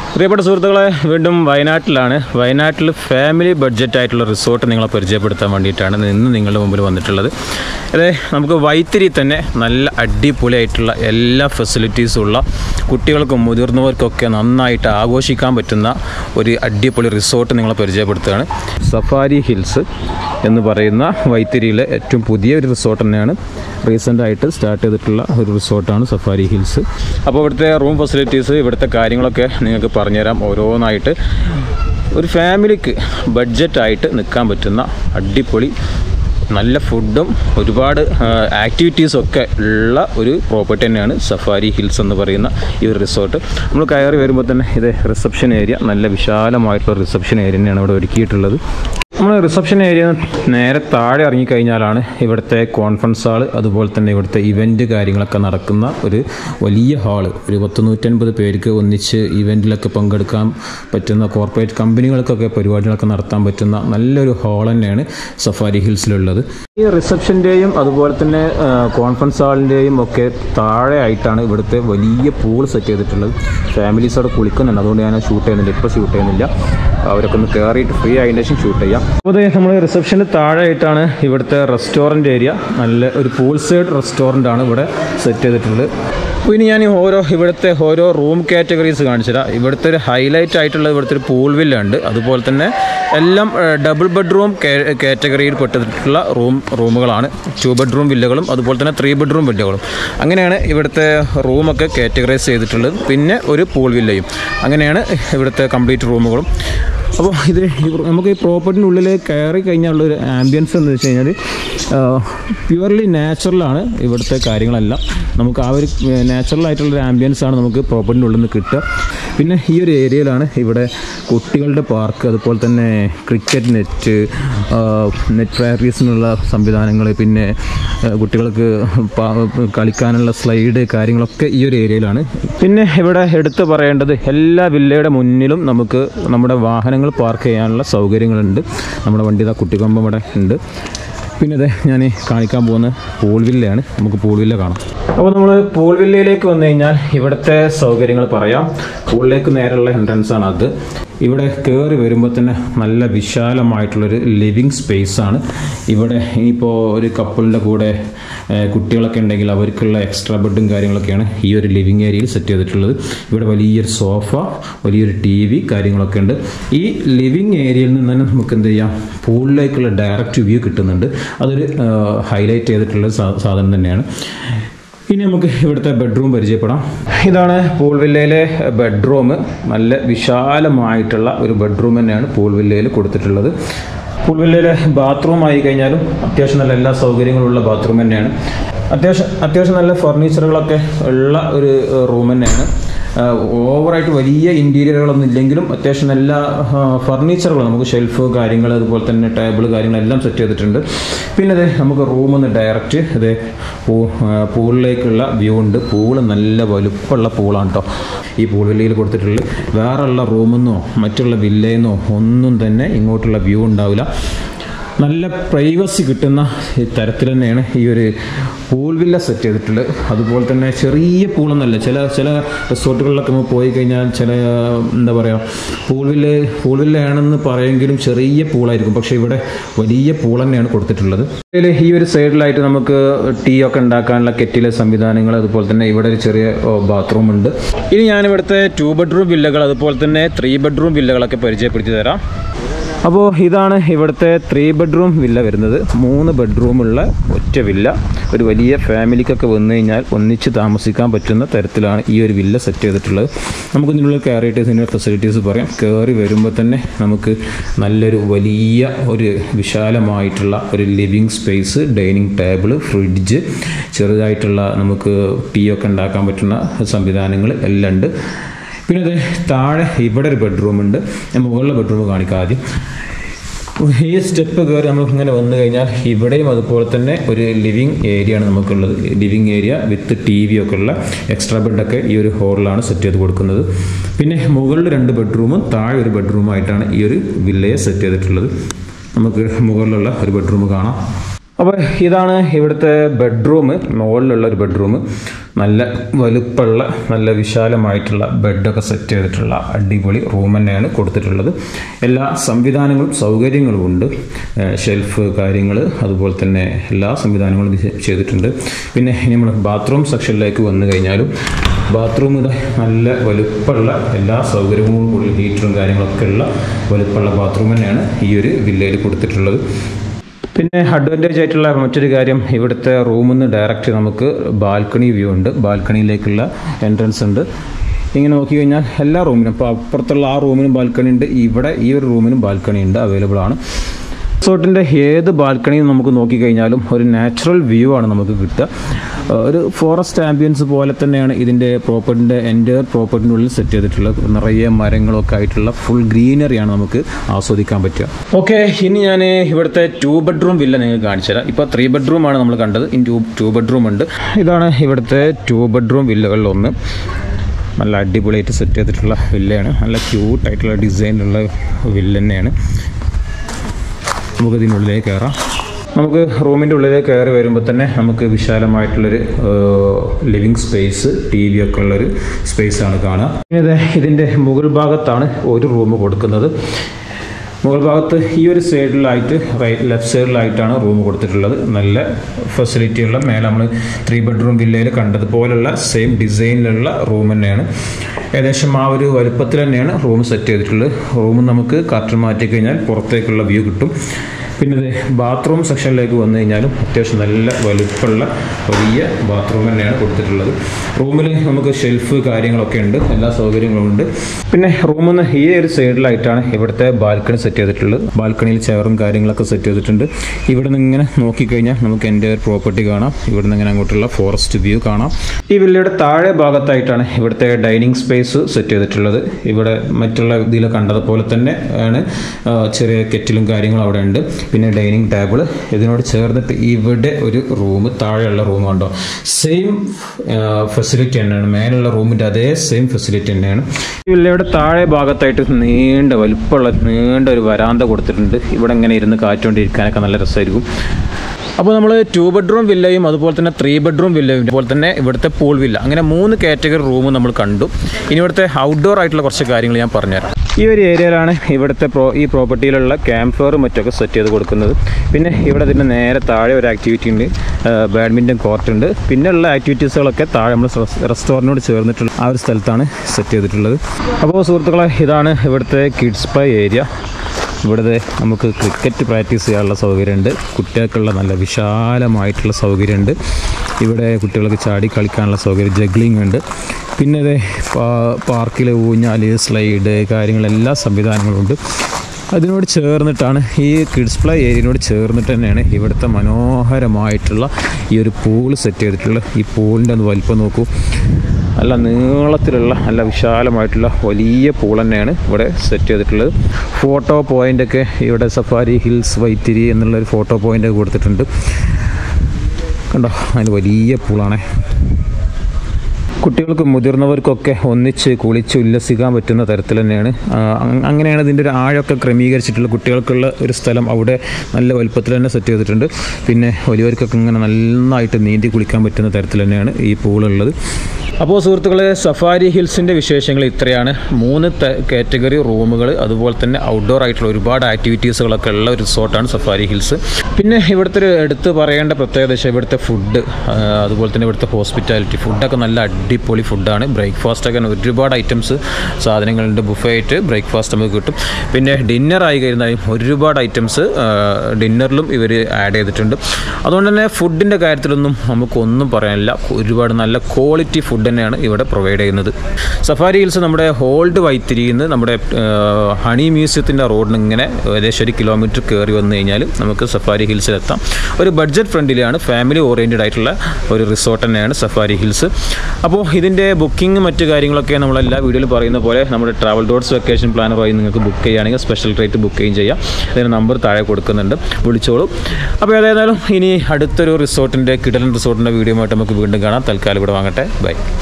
പ്രിയപ്പെട്ട സുഹൃത്തുക്കളെ വീണ്ടും വയനാട്ടിലാണ് വയനാട്ടിൽ ഫാമിലി ബഡ്ജറ്റ് ആയിട്ടുള്ള റിസോർട്ട് നിങ്ങളെ പരിചയപ്പെടുത്താൻ വേണ്ടിയിട്ടാണ് ഇന്ന് നിങ്ങളുടെ മുമ്പിൽ വന്നിട്ടുള്ളത് അതെ നമുക്ക് വൈത്തിരി തന്നെ നല്ല അടിപൊളിയായിട്ടുള്ള എല്ലാ ഫെസിലിറ്റീസും ഉള്ള കുട്ടികൾക്കും മുതിർന്നവർക്കൊക്കെ നന്നായിട്ട് ആഘോഷിക്കാൻ പറ്റുന്ന ഒരു അടിപൊളി റിസോർട്ട് നിങ്ങളെ പരിചയപ്പെടുത്തുകയാണ് സഫാരി ഹിൽസ് എന്ന് പറയുന്ന വൈത്തിരിയിലെ ഏറ്റവും പുതിയ ഒരു റിസോർട്ട് തന്നെയാണ് റീസെൻ്റ് ആയിട്ട് സ്റ്റാർട്ട് ചെയ്തിട്ടുള്ള ഒരു റിസോർട്ടാണ് സഫാരി ഹിൽസ് അപ്പോൾ ഇവിടുത്തെ റൂം ഫെസിലിറ്റീസ് ഇവിടുത്തെ കാര്യങ്ങളൊക്കെ നിങ്ങൾക്ക് പറഞ്ഞുതരാം ഓരോന്നായിട്ട് ഒരു ഫാമിലിക്ക് ബഡ്ജറ്റായിട്ട് നിൽക്കാൻ പറ്റുന്ന അടിപൊളി നല്ല ഫുഡും ഒരുപാട് ആക്ടിവിറ്റീസും ഒക്കെ ഉള്ള ഒരു പ്രോപ്പർട്ടി തന്നെയാണ് സഫാരി ഹിൽസ് എന്ന് പറയുന്ന ഈ ഒരു റിസോർട്ട് നമ്മൾ കയറി വരുമ്പോൾ തന്നെ ഇത് റിസപ്ഷൻ ഏരിയ നല്ല വിശാലമായിട്ടുള്ള റിസപ്ഷൻ ഏരിയ തന്നെയാണ് ഇവിടെ ഒരുക്കിയിട്ടുള്ളത് നമ്മൾ റിസപ്ഷൻ ഏരിയ നേരെ താഴെ ഇറങ്ങിക്കഴിഞ്ഞാലാണ് ഇവിടുത്തെ കോൺഫറൻസ് ഹാള് അതുപോലെ തന്നെ ഇവിടുത്തെ ഇവൻറ്റ് കാര്യങ്ങളൊക്കെ നടക്കുന്ന ഒരു വലിയ ഹാള് ഒരു പത്ത് നൂറ്റൻപത് പേർക്ക് ഒന്നിച്ച് ഇവൻറ്റിലൊക്കെ പങ്കെടുക്കാൻ പറ്റുന്ന കോർപ്പറേറ്റ് കമ്പനികൾക്കൊക്കെ പരിപാടികളൊക്കെ നടത്താൻ പറ്റുന്ന നല്ലൊരു ഹാൾ തന്നെയാണ് സഫാരി ഹിൽസിലുള്ളത് ഈ റിസപ്ഷൻ്റെയും അതുപോലെ തന്നെ കോൺഫറൻസ് ഹാളിൻ്റെയും ഒക്കെ താഴെ ആയിട്ടാണ് ഇവിടുത്തെ വലിയ പൂൾ സെറ്റ് ചെയ്തിട്ടുള്ളത് ഫാമിലീസ് അവിടെ കുളിക്കുന്നുണ്ട് അതുകൊണ്ട് ഞാൻ ഷൂട്ട് ചെയ്യുന്നില്ല ഇപ്പോൾ ഷൂട്ട് ചെയ്യുന്നില്ല അവരൊക്കെ ഒന്ന് കയറിയിട്ട് ഫ്രീ ആയതിന് ശേഷം ഷൂട്ട് ചെയ്യാം അപ്പോൾ അതെ നമ്മൾ റിസപ്ഷന് താഴെ ആയിട്ടാണ് ഇവിടുത്തെ റെസ്റ്റോറൻറ്റ് ഏരിയ നല്ല ഒരു പൂൾ സൈഡ് റെസ്റ്റോറൻ്റ് ആണ് ഇവിടെ സെറ്റ് ചെയ്തിട്ടുള്ളത് അപ്പോൾ ഇനി ഞാൻ ഈ ഓരോ ഇവിടുത്തെ ഓരോ റൂം കാറ്റഗറീസ് കാണിച്ചു തരാം ഇവിടുത്തെ ഒരു ഹൈലൈറ്റ് ആയിട്ടുള്ള ഇവിടുത്തെ ഒരു പൂൾ വില്ല ഉണ്ട് അതുപോലെ തന്നെ എല്ലാം ഡബിൾ ബെഡ്റൂം കാറ്റഗറിയിൽ പെട്ടിട്ടുള്ള റൂം റൂമുകളാണ് ടു ബെഡ്റൂം വില്ലകളും അതുപോലെ തന്നെ ത്രീ ബെഡ്റൂം വില്ലകളും അങ്ങനെയാണ് ഇവിടുത്തെ റൂമൊക്കെ കാറ്റഗറൈസ് ചെയ്തിട്ടുള്ളത് പിന്നെ ഒരു പൂൾ വില്ലയും അങ്ങനെയാണ് ഇവിടുത്തെ കംപ്ലീറ്റ് റൂമുകളും അപ്പോൾ ഇത് ഈ പ്ര- നമുക്ക് ഈ പ്രോപ്പർട്ടിൻ്റെ ഉള്ളിൽ കയറി കഴിഞ്ഞാലുള്ള ഒരു ആംബിയൻസ് എന്ന് വെച്ച് കഴിഞ്ഞാൽ പ്യുവർലി നാച്ചുറലാണ് ഇവിടുത്തെ കാര്യങ്ങളെല്ലാം നമുക്ക് ആ ഒരു നാച്ചുറൽ ആയിട്ടുള്ളൊരു ആംബിയൻസ് ആണ് നമുക്ക് പ്രോപ്പർട്ടിൻ്റെ ഉള്ളിൽ നിന്ന് കിട്ടുക പിന്നെ ഈ ഒരു ഏരിയയിലാണ് ഇവിടെ കുട്ടികളുടെ പാർക്ക് അതുപോലെ തന്നെ ക്രിക്കറ്റ് നെറ്റ് നെറ്റ് പ്രാക്ടീസിനുള്ള സംവിധാനങ്ങൾ പിന്നെ ആ, കുട്ടികൾക്ക് പാ- കളിക്കാനുള്ള സ്ലൈഡ് കാര്യങ്ങളൊക്കെ ഈ ഒരു ഏരിയയിലാണ് പിന്നെ ഇവിടെ എടുത്തു പറയേണ്ടത് എല്ലാ വില്ലയുടെ മുന്നിലും നമുക്ക് നമ്മുടെ വാഹനങ്ങൾ പാർക്ക് ചെയ്യാനുള്ള സൗകര്യങ്ങളുണ്ട് നമ്മുടെ വണ്ടി ഇതാ കുട്ടിക്കൊമ്പം ഇവിടെ ഉണ്ട് പിന്നെ അതെ ഞാൻ കാണിക്കാൻ പോകുന്ന പൂൾ വില്ലയാണ് നമുക്ക് പൂൾ വില്ല കാണാം അപ്പോൾ നമ്മൾ പൂൾ വില്ലയിലേക്ക് വന്നു കഴിഞ്ഞാൽ ഇവിടുത്തെ സൗകര്യങ്ങൾ പറയാം പൂളിലേക്ക് നേരെയുള്ള എൻട്രൻസ് ആണ് അത് ഇവിടെ കയറി വരുമ്പോൾ തന്നെ നല്ല വിശാലമായിട്ടുള്ളൊരു ലിവിങ് സ്പേസ് ആണ് ഇവിടെ ഇനിയിപ്പോൾ ഒരു കപ്പിളിൻ്റെ കൂടെ ഏഹ്, കുട്ടികളൊക്കെ ഉണ്ടെങ്കിൽ അവർക്കുള്ള എക്സ്ട്രാ ബെഡും കാര്യങ്ങളൊക്കെയാണ് ഈ ഒരു ലിവിങ് ഏരിയയിൽ സെറ്റ് ചെയ്തിട്ടുള്ളത് ഇവിടെ വലിയൊരു സോഫ വലിയൊരു ടി വി കാര്യങ്ങളൊക്കെ ഉണ്ട് ഈ ലിവിങ് ഏരിയയിൽ നിന്ന് തന്നെ നമുക്ക് എന്ത് ചെയ്യാം പൂളിലേക്കുള്ള ഡയറക്റ്റ് വ്യൂ കിട്ടുന്നുണ്ട് അതൊരു ഹൈലൈറ്റ് ചെയ്തിട്ടുള്ള സാ- സാധനം തന്നെയാണ് ഇനി നമുക്ക് ഇവിടുത്തെ ബെഡ്റൂം പരിചയപ്പെടാം ഇതാണ് പൂൾ വില്ലയിലെ ബെഡ്റൂം നല്ല വിശാലമായിട്ടുള്ള ഒരു ബെഡ്റൂം തന്നെയാണ് പൂൾ വില്ലയിൽ കൊടുത്തിട്ടുള്ളത് പൂൾ വില്ലയിലെ ബാത്റൂം ആയി കഴിഞ്ഞാലും അത്യാവശ്യം നല്ല എല്ലാ സൗകര്യങ്ങളുള്ള ബാത്റൂം തന്നെയാണ് അത്യാവശ്യം അത്യാവശ്യം നല്ല ഫർണിച്ചറുകളൊക്കെ ഉള്ള ഒരു റൂം തന്നെയാണ് ഓവറായിട്ട് വലിയ ഇൻറ്റീരിയറുകളൊന്നും ഇല്ലെങ്കിലും അത്യാവശ്യം നല്ല ഫർണിച്ചറുകൾ നമുക്ക് ഷെൽഫ് കാര്യങ്ങൾ അതുപോലെ തന്നെ ടേബിൾ കാര്യങ്ങളെല്ലാം സെറ്റ് ചെയ്തിട്ടുണ്ട് പിന്നെ അതെ നമുക്ക് റൂമിൽ നിന്ന് ഡയറക്റ്റ് അതെ പൂ പൂളിലേക്കുള്ള വ്യൂ ഉണ്ട് പൂള് നല്ല വലുപ്പമുള്ള പൂളാണ് കേട്ടോ ഈ പൂൾ വില്ലയിൽ കൊടുത്തിട്ടുള്ളത് വേറെയുള്ള റൂമിൽ നിന്നോ മറ്റുള്ള വില്ലയിൽ നിന്നോ ഒന്നും തന്നെ ഇങ്ങോട്ടുള്ള വ്യൂ ഉണ്ടാവില്ല നല്ല പ്രൈവസി കിട്ടുന്ന ഈ തരത്തിൽ തന്നെയാണ് ഈ ഒരു പൂൾ വില്ല സെറ്റ് ചെയ്തിട്ടുള്ളത് അതുപോലെ തന്നെ ചെറിയ പൂളൊന്നല്ല ചില ചില റിസോർട്ടുകളിലൊക്കെ നമ്മൾ പോയി കഴിഞ്ഞാൽ ചില എന്താ പറയുക പൂൾ വില്ല പൂൾ വില്ലയാണെന്ന് പറയുമെങ്കിലും ചെറിയ പൂളായിരിക്കും പക്ഷേ ഇവിടെ വലിയ പൂൾ തന്നെയാണ് കൊടുത്തിട്ടുള്ളത് ഇതിൽ ഈ ഒരു സൈഡിലായിട്ട് നമുക്ക് ടീ ഒക്കെ ഉണ്ടാക്കാനുള്ള കെറ്റിലെ സംവിധാനങ്ങൾ അതുപോലെ തന്നെ ഇവിടെ ഒരു ചെറിയ ബാത്റൂം ഉണ്ട് ഇനി ഞാൻ ഇവിടുത്തെ ടു ബെഡ്റൂം വില്ലകൾ അതുപോലെ തന്നെ ത്രീ ബെഡ്റൂം വില്ലകളൊക്കെ പരിചയപ്പെടുത്തി തരാം അപ്പോൾ ഇതാണ് ഇവിടുത്തെ ത്രീ ബെഡ്റൂം വില്ല വരുന്നത് മൂന്ന് ബെഡ്റൂമുള്ള ഒറ്റ വില്ല ഒരു വലിയ ഫാമിലിക്കൊക്കെ വന്നു കഴിഞ്ഞാൽ ഒന്നിച്ച് താമസിക്കാൻ പറ്റുന്ന തരത്തിലാണ് ഈ ഒരു വില്ല സെറ്റ് ചെയ്തിട്ടുള്ളത് നമുക്ക് ഇതിനുള്ളിൽ കയറിയിട്ട് ഇതിൻ്റെ ഫെസിലിറ്റീസ് പറയാം കയറി വരുമ്പോൾ തന്നെ നമുക്ക് നല്ലൊരു വലിയ ഒരു വിശാലമായിട്ടുള്ള ഒരു living space dining table fridge ചെറുതായിട്ടുള്ള നമുക്ക് ടീ ഒക്കെ ഉണ്ടാക്കാൻ പറ്റുന്ന സംവിധാനങ്ങൾ എല്ലാം ഉണ്ട് പിന്നെ അത് താഴെ ഇവിടെ ഒരു ബെഡ്റൂം ഉണ്ട് ഞാൻ മുകളിലെ ബെഡ്റൂം കാണിക്കാം ആദ്യം ഈ സ്റ്റെപ്പ് കയറി നമ്മൾ ഇങ്ങനെ വന്നു കഴിഞ്ഞാൽ ഇവിടെയും അതുപോലെ തന്നെ ഒരു ലിവിങ് ഏരിയ ആണ് നമുക്കുള്ളത് living area with T V ഒക്കെ ഉള്ള എക്സ്ട്രാ ബെഡൊക്കെ ഈ ഒരു ഹോളിലാണ് സെറ്റ് ചെയ്ത് കൊടുക്കുന്നത് പിന്നെ മുകളിൽ രണ്ട് ബെഡ്റൂമും താഴെ ഒരു ബെഡ്റൂമായിട്ടാണ് ഈ ഒരു വില്ലയെ സെറ്റ് ചെയ്തിട്ടുള്ളത് നമുക്ക് മുകളിലുള്ള ഒരു ബെഡ്റൂം കാണാം അപ്പോൾ ഇതാണ് ഇവിടുത്തെ ബെഡ്റൂം മുകളിലുള്ള ഒരു ബെഡ്റൂം നല്ല വലുപ്പമുള്ള നല്ല വിശാലമായിട്ടുള്ള ബെഡൊക്കെ സെറ്റ് ചെയ്തിട്ടുള്ള അടിപൊളി റൂം തന്നെയാണ് കൊടുത്തിട്ടുള്ളത് എല്ലാ സംവിധാനങ്ങളും സൗകര്യങ്ങളും ഉണ്ട് ഏഹ് ഷെൽഫ് കാര്യങ്ങൾ അതുപോലെ തന്നെ എല്ലാ സംവിധാനങ്ങളും ഇത് ചെയ്തിട്ടുണ്ട് പിന്നെ ഇനി നമ്മൾ ബാത്റൂം സെക്ഷനിലേക്ക് വന്നു കഴിഞ്ഞാലും ബാത്റൂം ഇത് നല്ല വലുപ്പമുള്ള എല്ലാ സൗകര്യങ്ങളും കൂടി ഹീറ്ററും കാര്യങ്ങളൊക്കെ ഉള്ള വലുപ്പമുള്ള ബാത്റൂം തന്നെയാണ് ഈ ഒരു വില്ലയിൽ കൊടുത്തിട്ടുള്ളത് പിന്നെ അഡ്വാൻറ്റേജ് ആയിട്ടുള്ള മറ്റൊരു കാര്യം ഇവിടുത്തെ റൂമിൽ നിന്ന് ഡയറക്റ്റ് നമുക്ക് ബാൽക്കണി വ്യൂ ഉണ്ട് ബാൽക്കണിയിലേക്കുള്ള എൻട്രൻസ് ഉണ്ട് ഇങ്ങനെ നോക്കി കഴിഞ്ഞാൽ എല്ലാ റൂമിനും ഇപ്പോൾ അപ്പുറത്തുള്ള ആ റൂമിനും ബാൽക്കണി ഉണ്ട് ഇവിടെ ഈ ഒരു റൂമിനും ബാൽക്കണി ഉണ്ട് അവൈലബിൾ ആണ് റിസോർട്ടിൻ്റെ ഏത് ബാൽക്കണിയും നമുക്ക് നോക്കിക്കഴിഞ്ഞാലും ഒരു നാച്ചുറൽ വ്യൂ ആണ് നമുക്ക് കിട്ടുക ഏഹ് ഒരു ഫോറസ്റ്റ് ആംബിയൻസ് പോലെ തന്നെയാണ് ഇതിൻ്റെ പ്രോപ്പർട്ടിൻ്റെ എൻ്റെ പ്രോപ്പർട്ടിൻ്റെ ഉള്ളിൽ സെറ്റ് ചെയ്തിട്ടുള്ളത് നിറയെ മരങ്ങളൊക്കെ ആയിട്ടുള്ള ഫുൾ ഗ്രീനറിയാണ് നമുക്ക് ആസ്വദിക്കാൻ പറ്റുക ഓക്കെ ഇനി ഞാൻ ഇവിടുത്തെ ടു ബെഡ്റൂം വില്ല നിങ്ങൾക്ക് കാണിച്ചു തരാം ഇപ്പോൾ ത്രീ ബെഡ്റൂം ആണ് നമ്മൾ കണ്ടത് ഇനി ടു ടു ബെഡ്റൂം ഉണ്ട് ഇതാണ് ഇവിടുത്തെ ടു ബെഡ്റൂം വില്ലകളിൽ ഒന്ന് നല്ല അടിപൊളിയായിട്ട് സെറ്റ് ചെയ്തിട്ടുള്ള വില്ലയാണ് നല്ല ക്യൂട്ടായിട്ടുള്ള ഡിസൈനിലുള്ള വില്ല തന്നെയാണ് നമുക്ക് ഇതിനുള്ളിലേക്ക് കയറാം നമുക്ക് റൂമിൻ്റെ ഉള്ളിലേക്ക് കയറി വരുമ്പോൾ തന്നെ നമുക്ക് വിശാലമായിട്ടുള്ളൊരു ലിവിങ് സ്പേസ് ടി വി ഒക്കെ ഉള്ളൊരു സ്പേസാണ് കാണുക പിന്നെ ഇത് ഇതിൻ്റെ മുകൾ ഭാഗത്താണ് ഒരു റൂം കൊടുക്കുന്നത് മുകൾ ഭാഗത്ത് ഈ ഒരു സൈഡിലായിട്ട് റൈറ്റ് ലെഫ്റ്റ് സൈഡിലായിട്ടാണ് റൂം കൊടുത്തിട്ടുള്ളത് നല്ല ഫെസിലിറ്റിയുള്ള മേലെ നമ്മൾ ത്രീ ബെഡ്റൂം വില്ലയിൽ കണ്ടതുപോലുള്ള സെയിം ഡിസൈനിലുള്ള റൂം തന്നെയാണ് ഏകദേശം ആ ഒരു വലുപ്പത്തിൽ തന്നെയാണ് റൂം സെറ്റ് ചെയ്തിട്ടുള്ളത് റൂം നമുക്ക് കർട്ടൻ മാറ്റി കഴിഞ്ഞാൽ പുറത്തേക്കുള്ള വ്യൂ കിട്ടും പിന്നെ ഇത് ബാത്റൂം സെക്ഷനിലേക്ക് വന്നു കഴിഞ്ഞാലും അത്യാവശ്യം നല്ല വലുപ്പമുള്ള വലിയ ബാത്റൂം തന്നെയാണ് കൊടുത്തിട്ടുള്ളത് റൂമിൽ നമുക്ക് ഷെൽഫ് കാര്യങ്ങളൊക്കെ ഉണ്ട് എല്ലാ സൗകര്യങ്ങളും ഉണ്ട് പിന്നെ റൂമിൽ നിന്ന് ഈ ഒരു സൈഡിലായിട്ടാണ് ഇവിടുത്തെ ബാൽക്കണി സെറ്റ് ചെയ്തിട്ടുള്ളത് ബാൽക്കണിയിൽ ചെയറും കാര്യങ്ങളൊക്കെ സെറ്റ് ചെയ്തിട്ടുണ്ട് ഇവിടെ നിന്ന് ഇങ്ങനെ നോക്കിക്കഴിഞ്ഞാൽ നമുക്ക് എൻ്റെ ഒരു പ്രോപ്പർട്ടി കാണാം ഇവിടെ നിന്ന് ഇങ്ങനെ അങ്ങോട്ടുള്ള ഫോറസ്റ്റ് വ്യൂ കാണാം ഈ വില്ലയുടെ താഴെ ഭാഗത്തായിട്ടാണ് ഇവിടുത്തെ ഡൈനിങ് സ്പേസ് സെറ്റ് ചെയ്തിട്ടുള്ളത് ഇവിടെ മറ്റുള്ള ഇതിൽ കണ്ടതുപോലെ തന്നെ ആണ് ആ, ചെറിയ കെറ്റിലും കാര്യങ്ങളും അവിടെ ഉണ്ട് പിന്നെ ഡൈനിങ് ടേബിൾ ഇതിനോട് ചേർന്നിട്ട് ഇവിടെ ഒരു റൂം താഴെയുള്ള റൂം കണ്ടോ സെയിം ഫെസിലിറ്റി തന്നെയാണ് മേലുള്ള റൂമിൻ്റെ അതേ സെയിം ഫെസിലിറ്റി തന്നെയാണ് ഈ വില്ലയുടെ താഴെ ഭാഗത്തായിട്ട് നീണ്ട വലുപ്പമുള്ള നീണ്ട ഒരു വരാന്ത കൊടുത്തിട്ടുണ്ട് ഇവിടെ ഇങ്ങനെ ഇരുന്ന് കാറ്റുകൊണ്ടിരിക്കാനൊക്കെ നല്ല രസമായിരിക്കും അപ്പോൾ നമ്മൾ ടു ബെഡ്റൂം വില്ലയും അതുപോലെ തന്നെ ത്രീ ബെഡ്റൂം വില്ലയും അതുപോലെ തന്നെ ഇവിടുത്തെ പൂൾ വില്ല അങ്ങനെ മൂന്ന് കാറ്റഗറി റൂം നമ്മൾ കണ്ടു ഇനി ഇവിടുത്തെ ഔട്ട്ഡോർ ആയിട്ടുള്ള കുറച്ച് കാര്യങ്ങൾ ഞാൻ പറഞ്ഞുതരാം ഈ ഒരു ഏരിയയിലാണ് ഇവിടുത്തെ പ്രോ ഈ പ്രോപ്പർട്ടിയിലുള്ള ക്യാമ്പ് ഫയറും മറ്റൊക്കെ സെറ്റ് ചെയ്ത് കൊടുക്കുന്നത് പിന്നെ ഇവിടെ ഇതിൻ്റെ നേരെ താഴെ ഒരു ആക്ടിവിറ്റി ഉണ്ട് ബാഡ്മിൻ്റൺ കോർട്ട് ഉണ്ട് പിന്നെ ഉള്ള ആക്ടിവിറ്റീസുകളൊക്കെ താഴെ നമ്മൾ റെസ്റ്റോറൻറ്റിനോട് ചേർന്നിട്ടുള്ള ആ ഒരു സ്ഥലത്താണ് സെറ്റ് ചെയ്തിട്ടുള്ളത് അപ്പോൾ സുഹൃത്തുക്കളെ ഇതാണ് ഇവിടുത്തെ കിഡ്സ് പ്ലേ ഏരിയ ഇവിടെ നമുക്ക് ക്രിക്കറ്റ് പ്രാക്ടീസ് ചെയ്യാനുള്ള സൗകര്യമുണ്ട് കുട്ടികൾക്കുള്ള നല്ല വിശാലമായിട്ടുള്ള സൗകര്യമുണ്ട് ഇവിടെ കുട്ടികൾക്ക് ചാടി കളിക്കാനുള്ള സൗകര്യം ജഗ്ലിംഗ് ഉണ്ട് പിന്നെ ഇത് പാർക്കിൽ ഊഞ്ഞാൽ സ്ലൈഡ് കാര്യങ്ങളെല്ലാ സംവിധാനങ്ങളും ഉണ്ട് അതിനോട് ചേർന്നിട്ടാണ് ഈ കിഡ്സ് പ്ലേ ഏരിയനോട് ചേർന്നിട്ട് തന്നെയാണ് ഇവിടുത്തെ മനോഹരമായിട്ടുള്ള ഈ ഒരു പൂൾ സെറ്റ് ചെയ്തിട്ടുള്ളത് ഈ പൂളിൻ്റെ ഒന്ന് വലിപ്പം നോക്കൂ നല്ല നീളത്തിലുള്ള നല്ല വിശാലമായിട്ടുള്ള വലിയ പൂൾ തന്നെയാണ് ഇവിടെ സെറ്റ് ചെയ്തിട്ടുള്ളത് ഫോട്ടോ പോയിൻ്റൊക്കെ ഇവിടെ സഫാരി ഹിൽസ് വൈത്തിരി എന്നുള്ളൊരു ഫോട്ടോ പോയിൻ്റ് കൊടുത്തിട്ടുണ്ട് കണ്ടോ അതിന് വലിയ പൂളാണേ കുട്ടികൾക്കും മുതിർന്നവർക്കൊക്കെ ഒന്നിച്ച് കുളിച്ച് ഉല്ലസിക്കാൻ പറ്റുന്ന തരത്തിൽ തന്നെയാണ് ആ, അങ് അങ്ങനെയാണ് ഇതിൻ്റെ ഒരു ആഴമൊക്കെ ക്രമീകരിച്ചിട്ടുള്ള കുട്ടികൾക്കുള്ള ഒരു സ്ഥലം അവിടെ നല്ല വലുപ്പത്തിൽ തന്നെ സെറ്റ് ചെയ്തിട്ടുണ്ട് പിന്നെ വലിയവർക്കൊക്കെ ഇങ്ങനെ നന്നായിട്ട് നീന്തി കുളിക്കാൻ പറ്റുന്ന തരത്തിൽ തന്നെയാണ് ഈ പൂളുള്ളത് അപ്പോൾ സുഹൃത്തുക്കളെ സഫാരി ഹിൽസിൻ്റെ വിശേഷങ്ങൾ ഇത്രയാണ് മൂന്ന് കാറ്റഗറി റൂമുകൾ അതുപോലെ തന്നെ ഔട്ട്ഡോർ ആയിട്ടുള്ള ഒരുപാട് ആക്ടിവിറ്റീസുകളൊക്കെ ഉള്ള ഒരു റിസോർട്ടാണ് സഫാരി ഹിൽസ് പിന്നെ ഇവിടുത്തെ ഒരു എടുത്ത് പറയേണ്ട പ്രത്യേകത വെച്ചാൽ ഇവിടുത്തെ ഫുഡ് അതുപോലെ തന്നെ ഇവിടുത്തെ ഹോസ്പിറ്റാലിറ്റി ഫുഡൊക്കെ നല്ല അടിപൊളി ഫുഡാണ് ബ്രേക്ക്ഫാസ്റ്റൊക്കെ ഒരുപാട് ഐറ്റംസ് സാധനങ്ങളുണ്ട് ബുഫേ ആയിട്ട് ബ്രേക്ക്ഫാസ്റ്റ് നമുക്ക് കിട്ടും പിന്നെ ഡിന്നർ ആയി കഴിഞ്ഞാലും ഒരുപാട് ഐറ്റംസ് ഡിന്നറിലും ഇവർ ആഡ് ചെയ്തിട്ടുണ്ട് അതുകൊണ്ട് തന്നെ ഫുഡിൻ്റെ കാര്യത്തിലൊന്നും നമുക്കൊന്നും പറയാനില്ല ഒരുപാട് നല്ല ക്വാളിറ്റി ഫുഡ് തന്നെയാണ് ഇവിടെ പ്രൊവൈഡ് ചെയ്യുന്നത് സഫാരി ഹിൽസ് നമ്മുടെ ഹോൾഡ് വൈത്തിരിയിൽ നിന്ന് നമ്മുടെ ഹണി മ്യൂസിയത്തിൻ്റെ റോഡിന് ഇങ്ങനെ ഏകദേശം ഒരു കിലോമീറ്റർ കയറി വന്നു കഴിഞ്ഞാൽ നമുക്ക് സഫാരി ഹിൽസിലെത്താം ഒരു ബഡ്ജറ്റ് ഫ്രണ്ടിലാണ് ഫാമിലി ഓറിയൻറ്റഡ് ആയിട്ടുള്ള ഒരു റിസോർട്ട് തന്നെയാണ് സഫാരി ഹിൽസ് അപ്പോൾ ഇതിൻ്റെ ബുക്കിംഗ് മറ്റു കാര്യങ്ങളൊക്കെ നമ്മൾ എല്ലാ വീഡിയോയിലും പറയുന്ന പോലെ നമ്മുടെ ട്രാവൽ ഡോട്ട്സ് വെക്കേഷൻ പ്ലാനർ വഴി നിങ്ങൾക്ക് ബുക്ക് ചെയ്യുകയാണെങ്കിൽ സ്പെഷ്യൽ റേറ്റ് ബുക്ക് ചെയ്യുകയും ചെയ്യാം അതിന് നമ്പർ താഴെ കൊടുക്കുന്നുണ്ട് വിളിച്ചോളൂ അപ്പോൾ ഏതായാലും ഇനി അടുത്തൊരു റിസോർട്ടിൻ്റെ കിടലൻ റിസോർട്ടിൻ്റെ വീഡിയോ ആയിട്ട് നമുക്ക് വീണ്ടും കാണാം തൽക്കാലം ഇവിടെ വാങ്ങട്ടെ ബൈ